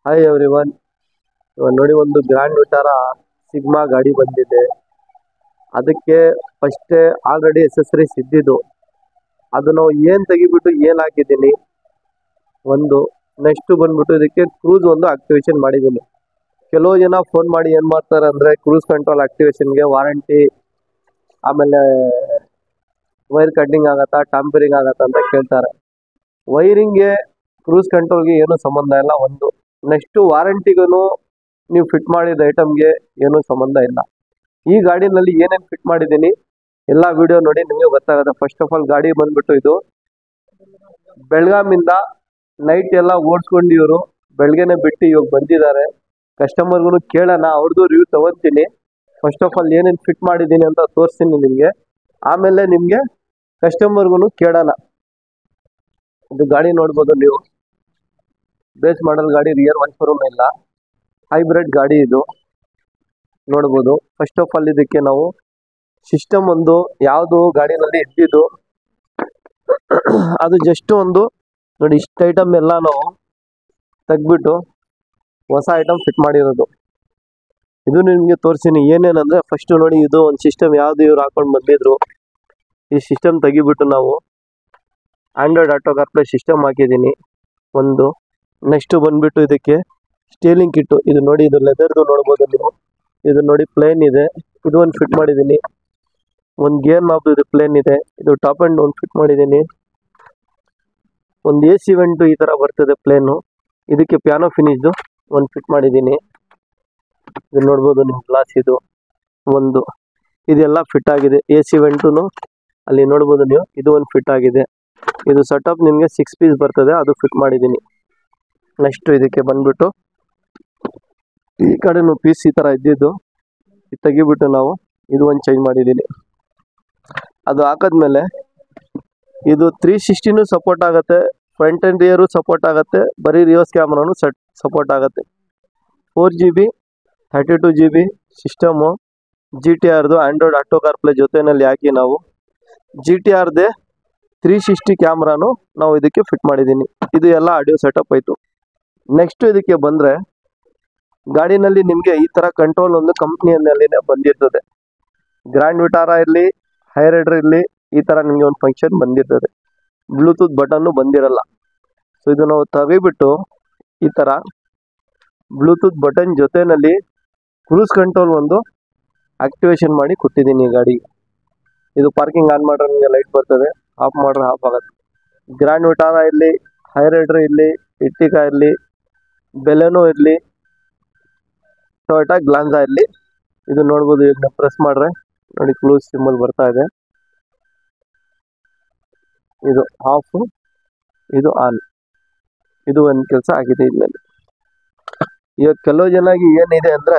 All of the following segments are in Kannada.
ಹಾಯ್ ಎವ್ರಿ ಒನ್ ನೋಡಿ ಒಂದು ಗ್ರ್ಯಾಂಡ್ ವಿಟಾರ ಸಿಗ್ಮಾ ಗಾಡಿ ಬಂದಿದೆ ಅದಕ್ಕೆ ಫಸ್ಟೇ ಆಲ್ರೆಡಿ ಎಸೆಸರೀಸ್ ಇದ್ದಿದ್ದು ಅದು ನಾವು ಏನು ತೆಗಿಬಿಟ್ಟು ಏನು ಹಾಕಿದ್ದೀನಿ ಒಂದು ನೆಕ್ಸ್ಟ್ ಬಂದ್ಬಿಟ್ಟು ಇದಕ್ಕೆ ಕ್ರೂಸ್ ಒಂದು ಆಕ್ಟಿವೇಶನ್ ಮಾಡಿದ್ದೀನಿ ಕೆಲವು ಜನ ಫೋನ್ ಮಾಡಿ ಏನು ಮಾಡ್ತಾರೆ ಅಂದರೆ ಕ್ರೂಸ್ ಕಂಟ್ರೋಲ್ ಆಕ್ಟಿವೇಶನ್ಗೆ ವಾರಂಟಿ ಆಮೇಲೆ ವೈರ್ ಕಟ್ಟಿಂಗ್ ಆಗತ್ತಾ ಟಾಂಪರಿಂಗ್ ಆಗತ್ತಾ ಅಂತ ಕೇಳ್ತಾರೆ ವೈರಿಂಗ್ಗೆ ಕ್ರೂಸ್ ಕಂಟ್ರೋಲ್ಗೆ ಏನು ಸಂಬಂಧ ಇಲ್ಲ ಒಂದು ನೆಕ್ಸ್ಟ್ ವಾರಂಟಿಗೂ ನೀವು ಫಿಟ್ ಮಾಡಿದ ಐಟಮ್ಗೆ ಏನೂ ಸಂಬಂಧ ಇಲ್ಲ ಈ ಗಾಡಿನಲ್ಲಿ ಏನೇನು ಫಿಟ್ ಮಾಡಿದ್ದೀನಿ ಎಲ್ಲ ವಿಡಿಯೋ ನೋಡಿ ನಿಮಗೆ ಗೊತ್ತಾಗುತ್ತೆ ಫಸ್ಟ್ ಆಫ್ ಆಲ್ ಗಾಡಿ ಬಂದ್ಬಿಟ್ಟು ಇದು ಬೆಳಗಾಮಿಂದ ನೈಟ್ ಎಲ್ಲ ಓಡಿಸ್ಕೊಂಡು ಇವರು ಬೆಳಗ್ಗೆನೆ ಬಿಟ್ಟು ಇವಾಗ ಬಂದಿದ್ದಾರೆ ಕಸ್ಟಮರ್ಗೂ ಕೇಳೋಣ ಅವ್ರದ್ದು ರಿವ್ಯೂ ತಗೊತೀನಿ ಫಸ್ಟ್ ಆಫ್ ಆಲ್ ಏನೇನು ಫಿಟ್ ಮಾಡಿದ್ದೀನಿ ಅಂತ ತೋರಿಸ್ತೀನಿ ನಿಮಗೆ ಆಮೇಲೆ ನಿಮಗೆ ಕಸ್ಟಮರ್ಗೂ ಕೇಳೋಣ ಇದು ಗಾಡಿ ನೋಡ್ಬೋದು ನೀವು ಬೇಸ್ ಮಾಡಲ್ ಗಾಡಿ ರಿಯರ್ ವೈಫರೂ ಇಲ್ಲ ಹೈಬ್ರಿಡ್ ಗಾಡಿ ಇದು ನೋಡ್ಬೋದು ಫಸ್ಟ್ ಆಫ್ ಆಲ್ ಇದಕ್ಕೆ ನಾವು ಸಿಸ್ಟಮ್ ಒಂದು ಯಾವುದು ಗಾಡಿನಲ್ಲಿ ಇದ್ದಿದ್ದು ಅದು ಜಸ್ಟ್ ಒಂದು ನೋಡಿ ಇಷ್ಟು ಐಟಮ್ ಎಲ್ಲ ನಾವು ತೆಗ್ಬಿಟ್ಟು ಹೊಸ ಐಟಮ್ ಫಿಟ್ ಮಾಡಿರೋದು ಇದು ನಿಮಗೆ ತೋರಿಸ್ತೀನಿ ಏನೇನಂದ್ರೆ ಫಸ್ಟ್ ನೋಡಿ ಇದು ಒಂದು ಸಿಸ್ಟಮ್ ಯಾವುದು ಇವ್ರು ಹಾಕೊಂಡು ಬಂದಿದ್ರು ಈ ಸಿಸ್ಟಮ್ ತೆಗಿಬಿಟ್ಟು ನಾವು ಆಂಡ್ರಾಯ್ಡ್ ಆಟೋ ಕಾರ್ಪ್ಲೇ ಸಿಸ್ಟಮ್ ಹಾಕಿದ್ದೀನಿ ಒಂದು ನೆಕ್ಸ್ಟ್ ಬಂದ್ಬಿಟ್ಟು ಇದಕ್ಕೆ ಸ್ಟೀಲಿಂಗ್ ಕಿಟ್ಟು ಇದು ನೋಡಿ ಇದು ಲೆದರ್ದು ನೋಡ್ಬೋದು ನೀವು ಇದು ನೋಡಿ ಪ್ಲೇನ್ ಇದೆ ಇದು ಒಂದು ಫಿಟ್ ಮಾಡಿದ್ದೀನಿ ಒಂದು ಗೇರ್ ನಾಬ್ದು ಇದು ಪ್ಲೇನ್ ಇದೆ ಇದು ಟಾಪ್ ಆ್ಯಂಡ್ ಒಂದು ಫಿಟ್ ಮಾಡಿದ್ದೀನಿ ಒಂದು ಎ ಸಿ ವೆಂಟು ಈ ಥರ ಬರ್ತದೆ ಪ್ಲೇನು ಇದಕ್ಕೆ ಪ್ಯಾನೋ ಫಿನಿಶ್ದು ಒಂದು ಫಿಟ್ ಮಾಡಿದ್ದೀನಿ ಇದು ನೋಡ್ಬೋದು ನಿಮ್ಮ ಗ್ಲಾಸ್ ಇದು ಒಂದು ಇದೆಲ್ಲ ಫಿಟ್ ಆಗಿದೆ ಎ ಸಿ ವೆಂಟು ಅಲ್ಲಿ ನೋಡ್ಬೋದು ನೀವು ಇದು ಒಂದು ಫಿಟ್ ಆಗಿದೆ ಇದು ಸೆಟಪ್ ನಿಮಗೆ ಸಿಕ್ಸ್ ಪೀಸ್ ಬರ್ತದೆ ಅದು ಫಿಟ್ ಮಾಡಿದ್ದೀನಿ ನೆಕ್ಸ್ಟ್ ಇದಕ್ಕೆ ಬಂದ್ಬಿಟ್ಟು ಈ ಕಡೆನೂ ಪೀಸ್ ಈ ಥರ ಇದ್ದಿದ್ದು ಇದು ತೆಗಿಬಿಟ್ಟು ನಾವು ಇದು ಒಂದು ಚೇಂಜ್ ಮಾಡಿದ್ದೀನಿ ಅದು ಹಾಕಿದ್ಮೇಲೆ ಇದು ತ್ರೀ ಸಿಕ್ಸ್ಟಿನೂ ಸಪೋರ್ಟ್ ಆಗುತ್ತೆ ಫ್ರಂಟ್ ಆ್ಯಂಡ್ ರಿಯರು ಸಪೋರ್ಟ್ ಆಗುತ್ತೆ ಬರೀ ರಿವರ್ಸ್ ಕ್ಯಾಮ್ರಾನು ಸಟ್ ಸಪೋರ್ಟ್ ಆಗುತ್ತೆ four G B thirty two G B system G T ಆರ್ದು ಆ್ಯಂಡ್ರಾಯ್ಡ್ ಆಟೋ ಕಾರ್ಪ್ಲೇ ಜೊತೆಯಲ್ಲಿ ಹಾಕಿ ನಾವು ಜಿ ಟಿ ಆರ್ದೇ ತ್ರೀ ಸಿಕ್ಸ್ಟಿ ಕ್ಯಾಮ್ರಾನು ನಾವು ಇದಕ್ಕೆ ಫಿಟ್ ಮಾಡಿದ್ದೀನಿ ಇದು ಎಲ್ಲ ಆಡಿಯೋ ಸೆಟಪ್ ಆಯಿತು ನೆಕ್ಸ್ಟ್ ಇದಕ್ಕೆ ಬಂದರೆ ಗಾಡಿನಲ್ಲಿ ನಿಮಗೆ ಈ ಥರ ಕಂಟ್ರೋಲ್ ಒಂದು ಕಂಪ್ನಿಯಲ್ಲಿನೇ ಬಂದಿರ್ತದೆ ಗ್ರ್ಯಾಂಡ್ ವಿಟಾರ ಇರಲಿ ಹೈರೈಡರ್ ಇರಲಿ ಈ ಥರ ನಿಮಗೆ ಒಂದು ಫಂಕ್ಷನ್ ಬಂದಿರ್ತದೆ ಬ್ಲೂಟೂತ್ ಬಟನ್ನು ಬಂದಿರಲ್ಲ ಸೊ ಇದು ನಾವು ತೆಗಿಬಿಟ್ಟು ಈ ಥರ ಬ್ಲೂಟೂತ್ ಬಟನ್ ಜೊತೆಯಲ್ಲಿ ಕ್ರೂಸ್ ಕಂಟ್ರೋಲ್ ಒಂದು ಆಕ್ಟಿವೇಶನ್ ಮಾಡಿ ಕೊಟ್ಟಿದ್ದೀನಿ ಈ ಗಾಡಿ ಇದು ಪಾರ್ಕಿಂಗ್ ಆನ್ ಮಾಡ್ರೆ ನಿಮಗೆ ಲೈಟ್ ಬರ್ತದೆ ಆಫ್ ಮಾಡ್ರೆ ಆಫ್ ಆಗುತ್ತೆ ಗ್ರ್ಯಾಂಡ್ ವಿಟಾರ ಇರಲಿ ಹೈರೈಡರ್ ಇರಲಿ ಇಟ್ಟಿಕಾ ಇರಲಿ ಬೆಲೆನೋ ಇರಲಿ ಟೊಯೋಟಾ ಗ್ಲಾನ್ಸಾ ಇರಲಿ ಇದು ನೋಡ್ಬೋದು ಈಗ ನಾವು ಪ್ರೆಸ್ ಮಾಡ್ರೆ ನೋಡಿ ಕ್ಲೂಸ್ ಸಿಂಬಲ್ ಬರ್ತಾ ಇದೆ ಇದು ಆಫ್ ಇದು ಆನ್ ಇದು ಒಂದು ಕೆಲಸ ಆಗಿದೆ ಇದ್ಮೇಲೆ ಇವಾಗ ಕೆಲವು ಜನಗೆ ಏನಿದೆ ಅಂದ್ರೆ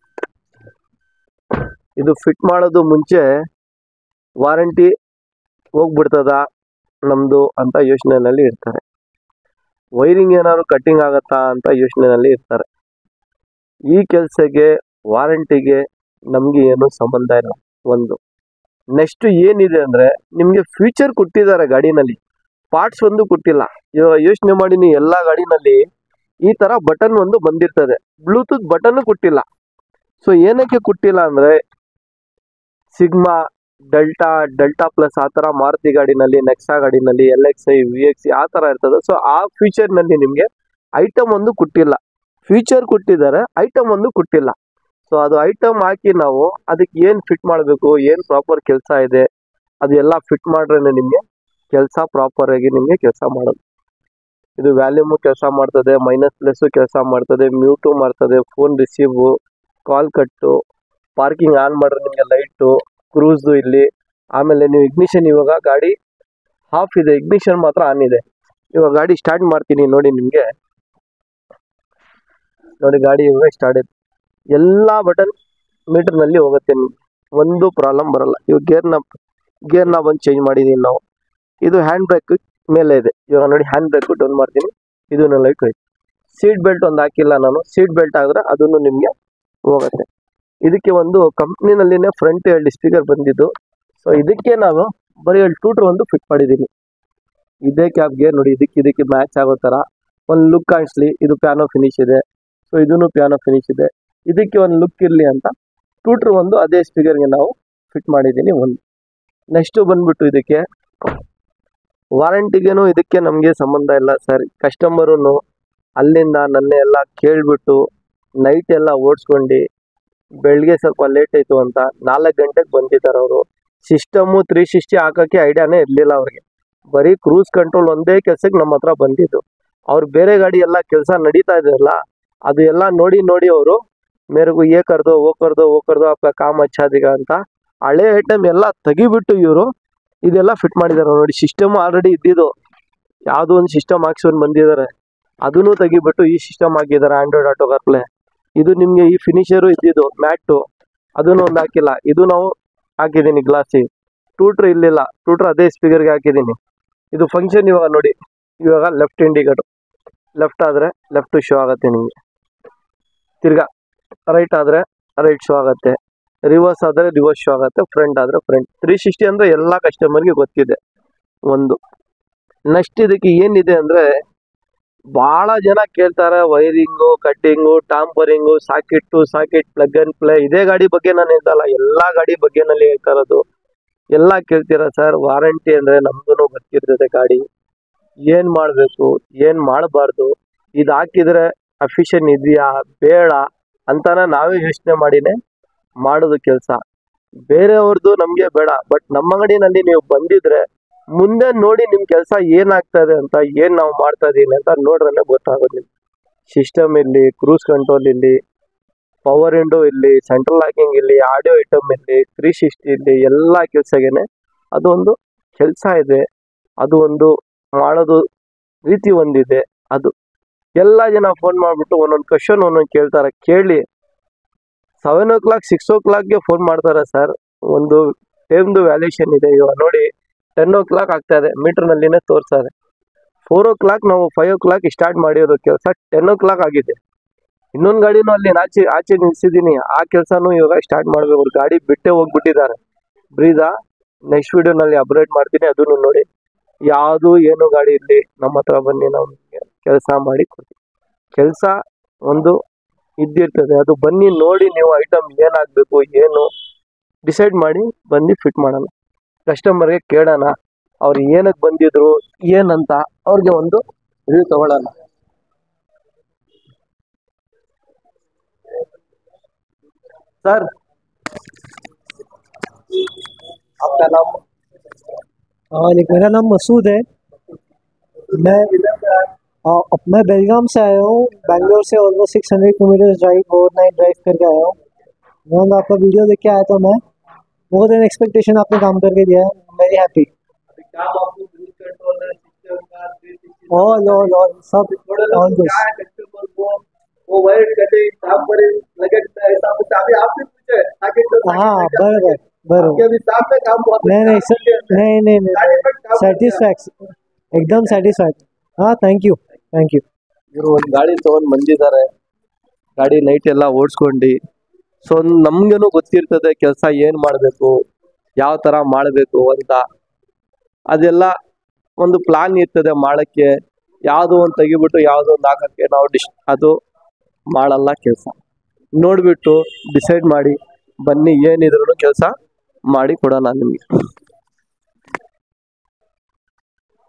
ಇದು ಫಿಟ್ ಮಾಡೋದು ಮುಂಚೆ ವಾರಂಟಿ ಹೋಗ್ಬಿಡ್ತದ ನಮ್ಮದು ಅಂತ ಯೋಚನೆಯಲ್ಲಿ ಇರ್ತಾರೆ ವೈರಿಂಗ್ ಏನಾದ್ರು ಕಟ್ಟಿಂಗ್ ಆಗತ್ತಾ ಅಂತ ಯೋಚನೆಯಲ್ಲಿ ಇರ್ತಾರೆ ಈ ಕೆಲಸಕ್ಕೆ ವಾರಂಟಿಗೆ ನಮಗೆ ಏನು ಸಂಬಂಧ ಇಲ್ಲ ಒಂದು ನೆಕ್ಸ್ಟ್ ಏನಿದೆ ಅಂದರೆ ನಿಮಗೆ ಫ್ಯೂಚರ್ ಕೊಟ್ಟಿದ್ದಾರೆ ಗಾಡಿನಲ್ಲಿ ಪಾರ್ಟ್ಸ್ ಒಂದು ಕೊಟ್ಟಿಲ್ಲ ಇವಾಗ ಯೋಚನೆ ಮಾಡಿ ನೀವು ಎಲ್ಲ ಗಾಡಿನಲ್ಲಿ ಈ ಥರ ಬಟನ್ ಒಂದು ಬಂದಿರ್ತದೆ ಬ್ಲೂಟೂತ್ ಬಟನ್ ಕೊಟ್ಟಿಲ್ಲ ಸೊ ಏನಕ್ಕೆ ಕೊಟ್ಟಿಲ್ಲ ಅಂದರೆ ಸಿಗ್ಮಾ ಡೆಲ್ಟಾ ಡೆಲ್ಟಾ ಪ್ಲಸ್ ಆ ಥರ ಮಾರುತಿ ಗಾಡಿನಲ್ಲಿ ನೆಕ್ಸಾ ಗಾಡಿನಲ್ಲಿ L X I V X ಆ ಥರ ಇರ್ತದೆ ಸೊ ಆ ಫ್ಯೂಚರ್ನಲ್ಲಿ ನಿಮಗೆ ಐಟಮ್ ಒಂದು ಕೊಟ್ಟಿಲ್ಲ ಫ್ಯೂಚರ್ ಕೊಟ್ಟಿದ್ದಾರೆ ಐಟಮ್ ಒಂದು ಕೊಟ್ಟಿಲ್ಲ ಸೊ ಅದು ಐಟಮ್ ಹಾಕಿ ನಾವು ಅದಕ್ಕೆ ಏನು ಫಿಟ್ ಮಾಡಬೇಕು ಏನು ಪ್ರಾಪರ್ ಕೆಲಸ ಇದೆ ಅದು ಎಲ್ಲ ಫಿಟ್ ಮಾಡ್ರೆ ನಿಮಗೆ ಕೆಲಸ ಪ್ರಾಪರಾಗಿ ನಿಮಗೆ ಕೆಲಸ ಮಾಡೋದು ಇದು ವ್ಯಾಲ್ಯೂಮು ಕೆಲಸ ಮಾಡ್ತದೆ ಮೈನಸ್ ಪ್ಲಸ್ಸು ಕೆಲಸ ಮಾಡ್ತದೆ ಮ್ಯೂಟು ಮಾಡ್ತದೆ ಫೋನ್ ರಿಸೀವು ಕಾಲ್ ಕಟ್ಟು ಪಾರ್ಕಿಂಗ್ ಆನ್ ಮಾಡ್ರೆ ನಿಮಗೆ ಲೈಟು ಕ್ರೂಸು ಇಲ್ಲಿ ಆಮೇಲೆ ನೀವು ಇಗ್ನಿಷನ್ ಇವಾಗ ಗಾಡಿ ಹಾಫ್ ಇದೆ ಇಗ್ನಿಷನ್ ಮಾತ್ರ ಆನ್ ಇದೆ ಇವಾಗ ಗಾಡಿ ಸ್ಟಾರ್ಟ್ ಮಾಡ್ತೀನಿ ನೋಡಿ ನಿಮಗೆ ನೋಡಿ ಗಾಡಿ ಇವಾಗ ಸ್ಟಾರ್ಟ್ ಇದೆ ಎಲ್ಲ ಬಟನ್ ಮೀಟರ್ನಲ್ಲಿ ಹೋಗುತ್ತೆ ನಿಮ್ಗೆ ಒಂದು ಪ್ರಾಬ್ಲಮ್ ಬರಲ್ಲ ಇವಾಗ ಗೇರ್ನ ಗೇರ್ನ ಬಂದು ಚೇಂಜ್ ಮಾಡಿದ್ದೀವಿ ನಾವು ಇದು ಹ್ಯಾಂಡ್ ಬ್ರೇಕ್ ಮೇಲೆ ಇದೆ ಇವಾಗ ನೋಡಿ ಹ್ಯಾಂಡ್ ಬ್ರೇಕ್ ಡೌನ್ ಮಾಡ್ತೀನಿ ಇದನ್ನ ಲೈಟ್ ಹೋಯ್ತು ಸೀಟ್ ಬೆಲ್ಟ್ ಒಂದು ಹಾಕಿಲ್ಲ ನಾನು ಸೀಟ್ ಬೆಲ್ಟ್ ಆಗಿದ್ರೆ ಅದನ್ನು ನಿಮಗೆ ಹೋಗುತ್ತೆ ಇದಕ್ಕೆ ಒಂದು ಕಂಪ್ನಿನಲ್ಲಿನೇ ಫ್ರಂಟ್ ಎರಡು ಸ್ಪೀಕರ್ ಬಂದಿದ್ದು ಸೊ ಇದಕ್ಕೆ ನಾನು ಬರೀ ಎರಡು ಟೂಟ್ರ್ ಒಂದು ಫಿಟ್ ಮಾಡಿದ್ದೀನಿ ಇದೇ ಕ್ಯಾಬ್ಗೆ ನೋಡಿ ಇದಕ್ಕೆ ಇದಕ್ಕೆ ಮ್ಯಾಚ್ ಆಗೋ ಥರ ಒಂದು ಲುಕ್ ಕಾಣಿಸ್ಲಿ ಇದು ಪ್ಯಾನೋ ಫಿನಿಶ್ ಇದೆ ಸೊ ಇದನ್ನು ಪ್ಯಾನೋ ಫಿನಿಶ್ ಇದೆ ಇದಕ್ಕೆ ಒಂದು ಲುಕ್ ಇರಲಿ ಅಂತ ಟೂಟ್ರ್ ಒಂದು ಅದೇ ಸ್ಪೀಕರ್ಗೆ ನಾವು ಫಿಟ್ ಮಾಡಿದ್ದೀನಿ ಒಂದು ನೆಕ್ಸ್ಟು ಬಂದ್ಬಿಟ್ಟು ಇದಕ್ಕೆ ವಾರಂಟಿಗೇನು ಇದಕ್ಕೆ ನಮಗೆ ಸಂಬಂಧ ಇಲ್ಲ ಸರ್ ಕಸ್ಟಮರು ಅಲ್ಲಿಂದ ನನ್ನೆ ಎಲ್ಲ ಕೇಳಿಬಿಟ್ಟು ನೈಟ್ ಎಲ್ಲ ಓಡಿಸ್ಕೊಂಡು ಬೆಳಗ್ಗೆ ಸ್ವಲ್ಪ ಲೇಟ್ ಆಯಿತು ಅಂತ ನಾಲ್ಕು ಗಂಟೆಗೆ ಬಂದಿದ್ದಾರೆ ಅವರು ಸಿಸ್ಟಮು ತ್ರೀ ಸಿಕ್ಸ್ಟಿ ಹಾಕೋಕ್ಕೆ ಐಡಿಯಾನೇ ಇರಲಿಲ್ಲ ಅವ್ರಿಗೆ ಬರೀ ಕ್ರೂಸ್ ಕಂಟ್ರೋಲ್ ಒಂದೇ ಕೆಲಸಕ್ಕೆ ನಮ್ಮ ಹತ್ರ ಬಂದಿದ್ದು ಅವ್ರು ಬೇರೆ ಗಾಡಿ ಎಲ್ಲ ಕೆಲಸ ನಡೀತಾ ಇದೆಯಲ್ಲ ಅದು ಎಲ್ಲ ನೋಡಿ ನೋಡಿ ಅವರು ಮೇರೆಗೂ ಏ ಕರ್ದೋ ಓ ಕರ್ದೋ ಓ ಕರ್ದೋ ಅಪ್ಪ ಕಾಮ್ ಹಚ್ಚಾದೀಗ ಅಂತ ಹಳೆ ಐಟಮ್ ಎಲ್ಲ ತೆಗಿಬಿಟ್ಟು ಇವರು ಇದೆಲ್ಲ ಫಿಟ್ ಮಾಡಿದ್ದಾರೆ ನೋಡಿ ಸಿಸ್ಟಮ್ ಆಲ್ರೆಡಿ ಇದ್ದಿದ್ದು ಯಾವುದೋ ಒಂದು ಸಿಸ್ಟಮ್ ಹಾಕ್ಸ್ಕೊಂಡು ಬಂದಿದ್ದಾರೆ ಅದನ್ನು ತೆಗಿಬಿಟ್ಟು ಈ ಸಿಸ್ಟಮ್ ಹಾಕಿದ್ದಾರೆ ಆಂಡ್ರಾಯ್ಡ್ ಆಟೋ ಕಾರ್ಪ್ಲೇ ಇದು ನಿಮಗೆ ಈ ಫಿನಿಷರು ಇದ್ದಿದ್ದು ಮ್ಯಾಟು ಅದನ್ನು ಒಂದು ಹಾಕಿಲ್ಲ ಇದು ನಾವು ಹಾಕಿದ್ದೀನಿ ಗ್ಲಾಸಿ ಟೂಟ್ರ್ ಇಲ್ಲಿಲ್ಲ ಟೂಟ್ರ್ ಅದೇ ಸ್ಪೀಕರ್ಗೆ ಹಾಕಿದ್ದೀನಿ ಇದು ಫಂಕ್ಷನ್ ಇವಾಗ ನೋಡಿ ಇವಾಗ ಲೆಫ್ಟ್ ಇಂಡಿಕೇಟರ್ ಲೆಫ್ಟ್ ಆದರೆ ಲೆಫ್ಟ್ ಶೋ ಆಗುತ್ತೆ ನಿಮಗೆ ತಿರ್ಗಾ ರೈಟ್ ಆದರೆ ರೈಟ್ ಶೋ ಆಗುತ್ತೆ ರಿವರ್ಸ್ ಆದರೆ ರಿವರ್ಸ್ ಶೋ ಆಗುತ್ತೆ ಫ್ರಂಟ್ ಆದರೆ ಫ್ರಂಟ್ ತ್ರೀ ಸಿಕ್ಸ್ಟಿ ಅಂದರೆ ಎಲ್ಲ ಕಸ್ಟಮರ್ಗೆ ಗೊತ್ತಿದೆ ಒಂದು ನೆಕ್ಸ್ಟ್ ಇದಕ್ಕೆ ಏನಿದೆ ಅಂದರೆ ಭಾಳ ಜನ ಕೇಳ್ತಾರೆ wiring cutting tampering socket socket plug and play ಇದೇ ಗಾಡಿ ಬಗ್ಗೆ ನಾನು ಹೇಳ್ತಲ್ಲ ಎಲ್ಲ ಗಾಡಿ ಬಗ್ಗೆನಲ್ಲಿ ಹೇಳ್ತಾ ಇರೋದು ಎಲ್ಲ ಕೇಳ್ತೀರಾ ಸರ್ ವಾರಂಟಿ ಅಂದರೆ ನಮ್ದು ಗೊತ್ತಿರ್ತದೆ ಗಾಡಿ ಏನು ಮಾಡಬೇಕು ಏನು ಮಾಡಬಾರ್ದು ಇದು ಹಾಕಿದರೆ ಅಫಿಷಿಯನ್ ಇದೆಯಾ ಬೇಡ ಅಂತಾನೆ ನಾವೇ ಯೋಚನೆ ಮಾಡಿನೇ ಮಾಡೋದು ಕೆಲಸ ಬೇರೆಯವ್ರದ್ದು ನಮಗೆ ಬೇಡ ಬಟ್ ನಮ್ಮ ಅಂಗಡಿನಲ್ಲಿ ನೀವು ಬಂದಿದ್ರೆ ಮುಂದೆ ನೋಡಿ ನಿಮ್ಮ ಕೆಲಸ ಏನಾಗ್ತಾ ಇದೆ ಅಂತ ಏನು ನಾವು ಮಾಡ್ತಾ ಇದೀನಿ ಅಂತ ನೋಡ್ರೆ ಗೊತ್ತಾಗೋದು ನಿಮ್ಗೆ ಸಿಸ್ಟಮ್ ಇಲ್ಲಿ ಕ್ರೂಸ್ ಕಂಟ್ರೋಲ್ ಇಲ್ಲಿ ಪವರ್ ವಿಂಡೋ ಇಲ್ಲಿ ಸೆಂಟ್ರಲ್ ಲಾಕಿಂಗ್ ಇಲ್ಲಿ ಆಡಿಯೋ ಐಟಮ್ ಇಲ್ಲಿ ತ್ರೀ ಸಿಕ್ಸ್ಟಿ ಇಲ್ಲಿ ಎಲ್ಲ ಕೆಲಸಗೇನೆ ಅದೊಂದು ಕೆಲಸ ಇದೆ ಅದು ಒಂದು ಮಾಡೋದು ರೀತಿ ಒಂದಿದೆ ಅದು ಎಲ್ಲ ಜನ ಫೋನ್ ಮಾಡಿಬಿಟ್ಟು ಒಂದೊಂದು ಕ್ವಶನ್ ಒಂದೊಂದು ಕೇಳ್ತಾರೆ ಕೇಳಿ ಸೆವೆನ್ ಓ ಕ್ಲಾಕ್ ಸಿಕ್ಸ್ ಓ ಕ್ಲಾಕ್ಗೆ ಫೋನ್ ಮಾಡ್ತಾರೆ ಸರ್ ಒಂದು ಟೈಮ್ದು ವ್ಯಾಲ್ಯೂಷನ್ ಇದೆ ಇವಾಗ ನೋಡಿ ಟೆನ್ ಓ ಕ್ಲಾಕ್ ಆಗ್ತಾ ಇದೆ ಮೀಟರ್ನಲ್ಲಿನೇ ತೋರಿಸ್ತಾ ಇದೆ ಫೋರ್ ಓ ಕ್ಲಾಕ್ ನಾವು ಫೈವ್ ಓ ಕ್ಲಾಕ್ ಸ್ಟಾರ್ಟ್ ಮಾಡಿರೋದು ಕೆಲಸ ಟೆನ್ ಓ ಕ್ಲಾಕ್ ಆಗಿದೆ ಇನ್ನೊಂದು ಗಾಡಿನೂ ಅಲ್ಲಿ ಆಚೆ ಆಚೆ ನಿಲ್ಸಿದ್ದೀನಿ ಆ ಕೆಲಸನೂ ಇವಾಗ ಸ್ಟಾರ್ಟ್ ಮಾಡಬೇಕು ಗಾಡಿ ಬಿಟ್ಟೇ ಹೋಗ್ಬಿಟ್ಟಿದ್ದಾರೆ ಬ್ರೀದಾ ನೆಕ್ಸ್ಟ್ ವಿಡಿಯೋನಲ್ಲಿ ಅಪ್ಡೇಟ್ ಮಾಡ್ತೀನಿ ಅದನ್ನು ನೋಡಿ ಯಾವುದು ಏನು ಗಾಡಿ ಇರಲಿ ನಮ್ಮ ಹತ್ರ ಬನ್ನಿ ನಾವು ಕೆಲಸ ಮಾಡಿ ಕೊಡ್ತೀವಿ ಕೆಲಸ ಒಂದು ಇದ್ದಿರ್ತದೆ ಅದು ಬನ್ನಿ ನೋಡಿ ನೀವು ಐಟಮ್ ಏನಾಗಬೇಕು ಏನು ಡಿಸೈಡ್ ಮಾಡಿ ಬಂದು ಫಿಟ್ ಮಾಡೋಣ ಕಸ್ಟಮರ್ಗೆ ಕೇಳೋಣ ಅವ್ರು ಏನಕ್ಕೆ ಬಂದಿದ್ರು ಏನಂತ ಅವ್ರಿಗೆ ಒಂದು ರಿವ್ಯೂ ತಗೊಳ್ಳೋಣ सर आपका नाम हाँ लेकिन मेरा नाम मसूद है मैं हाँ, अब मैं बेलगाम से आया हूँ बैंगलोर से almost six hundred kilometre drive overnight drive करके आया हूँ वहाँ मैं आपका वीडियो देख के आया था मैं मोर देन एक्सपेक्टेशन आपने काम करके दिया है वेरी हैप्पी काम आपको क्रूज कंट्रोल है सिस्टम का 360 ऑल ऑल ऑल सब ऑल दिस क्या है कस्टमर को वो वायर कटिंग काम पर लगन में ऐसा कुछ अभी आपने पूछे ताकि तो हाँ बराबर बराबर आपके अभी सामने काम बहुत नहीं नहीं सर नहीं नहीं नहीं सेटिस्फैक्शन एकदम सेटिस्फैक्ट हाँ थैंक यू थैंक यू ಇವರು ಒಂದು ಗಾಡಿ ತಗೊಂಡ್ ಬಂದಿದ್ದಾರೆ ಗಾಡಿ ನೈಟ್ ಎಲ್ಲ ಓಡಿಸ್ಕೊಂಡು ಸೊ ನಮ್ಗೇನು ಗೊತ್ತಿರ್ತದೆ ಕೆಲಸ ಏನ್ ಮಾಡಬೇಕು ಯಾವ ತರ ಮಾಡಬೇಕು ಅಂತ ಅದೆಲ್ಲ ಒಂದು ಪ್ಲಾನ್ ಇರ್ತದೆ ಮಾಡಕ್ಕೆ ಯಾವುದೋ ಒಂದು ತೆಗಿಬಿಟ್ಟು ಯಾವುದೋ ಒಂದು ಹಾಕಕ್ಕೆ ನಾವು ಡಿಶ್ ಅದು ಮಾಡಲ್ಲ ಕೆಲಸ ನೋಡ್ಬಿಟ್ಟು ಡಿಸೈಡ್ ಮಾಡಿ ಬನ್ನಿ ಏನಿದ್ರು ಕೆಲಸ ಮಾಡಿ ಕೊಡೋಣ ನಿಮಗೆ